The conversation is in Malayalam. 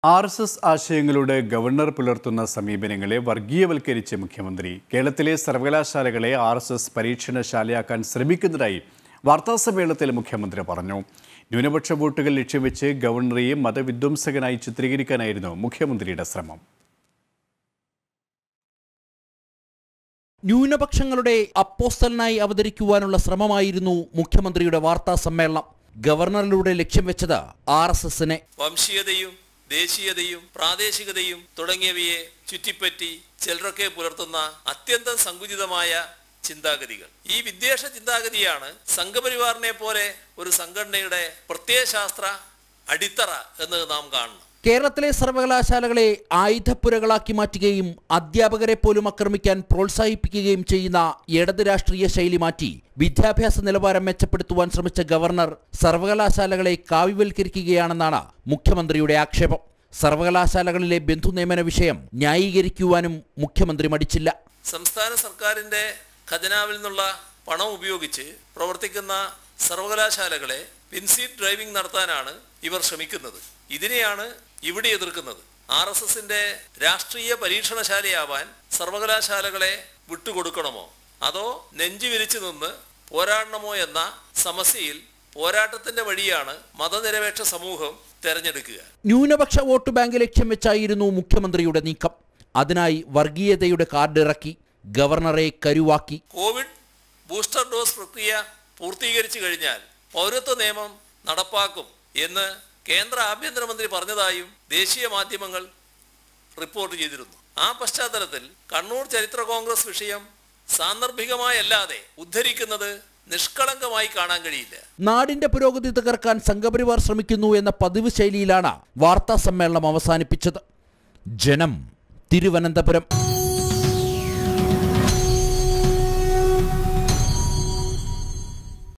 ആർ എസ് എസ് ആശയങ്ങളോട് ഗവർണർ പുലർത്തുന്ന സമീപനങ്ങളെ വർഗീയവൽക്കരിച്ച മുഖ്യമന്ത്രി കേരളത്തിലെ സർവകലാശാലകളെ ആർ എസ് എസ് പരീക്ഷണശാലയാക്കാൻ ശ്രമിക്കുന്നതായി വാർത്താസമ്മേളനത്തിൽ മുഖ്യമന്ത്രി പറഞ്ഞു ന്യൂനപക്ഷ വോട്ടുകൾ ലക്ഷ്യം വെച്ച് ഗവർണറെ മതവിധ്വംസകനായി ചിത്രീകരിക്കാനായിരുന്നു മുഖ്യമന്ത്രിയുടെ ശ്രമം ന്യൂനപക്ഷങ്ങളുടെ അപ്പോസ്തലനായി അവതരിക്കുവാനുള്ള ശ്രമമായിരുന്നു മുഖ്യമന്ത്രിയുടെ വാർത്താ സമ്മേളനം ഗവർണറിലൂടെ ലക്ഷ്യം വെച്ചത് ആർ എസ് എസിനെ വംശീയതയും ദേശീയതയും പ്രാദേശികതയും തുടങ്ങിയവയെ ചുറ്റിപ്പറ്റി ചിലരൊക്കെ പുലർത്തുന്ന അത്യന്തം സങ്കുചിതമായ ചിന്താഗതികൾ ഈ വിദ്വേഷ ചിന്താഗതിയാണ് സംഘപരിവാറിനെ പോലെ ഒരു സംഘടനയുടെ പ്രത്യയശാസ്ത്ര അടിത്തറ എന്ന് നാം കാണണം കേരളത്തിലെ സർവകലാശാലകളെ ആയുധപ്പുരകളാക്കി മാറ്റുകയും അധ്യാപകരെ പോലും ആക്രമിക്കാൻ പ്രോത്സാഹിപ്പിക്കുകയും ചെയ്യുന്ന ഇടത് രാഷ്ട്രീയ ശൈലി മാറ്റി വിദ്യാഭ്യാസ നിലവാരം മെച്ചപ്പെടുത്തുവാൻ ശ്രമിച്ച ഗവർണർ സർവകലാശാലകളെ കാവ്യവൽക്കരിക്കുകയാണെന്നാണ് മുഖ്യമന്ത്രിയുടെ ആക്ഷേപം സർവകലാശാലകളിലെ ബന്ധുനിയമന വിഷയം ന്യായീകരിക്കുവാനും മുഖ്യമന്ത്രി മടിച്ചില്ല സംസ്ഥാന സർക്കാരിന്റെ ഖജനാവിൽ നിന്നുള്ള പണം ഉപയോഗിച്ച് പ്രവർത്തിക്കുന്ന സർവകലാശാലകളെ പിൻസീറ്റ് ഡ്രൈവിംഗ് നടത്താനാണ് ഇവർ ശ്രമിക്കുന്നത് ഇതിനെയാണ് ഇവിടെ എതിർക്കുന്നത് ആർ എസ് എസിന്റെ രാഷ്ട്രീയ പരീക്ഷണശാലയാവാൻ സർവകലാശാലകളെ വിട്ടുകൊടുക്കണമോ അതോ നെഞ്ചു വിരിച്ചു നിന്ന് പോരാടണമോ എന്ന സമസ്യയിൽ പോരാട്ടത്തിന്റെ വഴിയാണ് മതനിരപേക്ഷ സമൂഹം തെരഞ്ഞെടുക്കുക ന്യൂനപക്ഷ വോട്ട് ബാങ്ക് ലക്ഷ്യം വെച്ചായിരുന്നു മുഖ്യമന്ത്രിയുടെ നീക്കം അതിനായി വർഗീയതയുടെ കാർഡ് ഇറക്കി ഗവർണറെ കരുവാക്കി കോവിഡ് ബൂസ്റ്റർ ഡോസ് പ്രക്രിയ പൂർത്തീകരിച്ചു കഴിഞ്ഞാൽ പൗരത്വ നിയമം നടപ്പാക്കും എന്ന് കേന്ദ്ര ആഭ്യന്തരമന്ത്രി പറഞ്ഞതായും ദേശീയ മാധ്യമങ്ങൾ റിപ്പോർട്ട് ചെയ്തിരുന്നു ആ പശ്ചാത്തലത്തിൽ കണ്ണൂർ ചരിത്ര കോൺഗ്രസ് വിഷയം സാന്ദർഭികമായല്ലാതെ ഉദ്ധരിക്കുന്നത് നിഷ്കളങ്കമായി കാണാൻ കഴിയില്ല നാടിന്റെ പുരോഗതി തകർക്കാൻ സംഘപരിവാർ ശ്രമിക്കുന്നു എന്ന പതിവ് ശൈലിയിലാണ് വാർത്താ സമ്മേളനം അവസാനിപ്പിച്ചത് ജനം തിരുവനന്തപുരം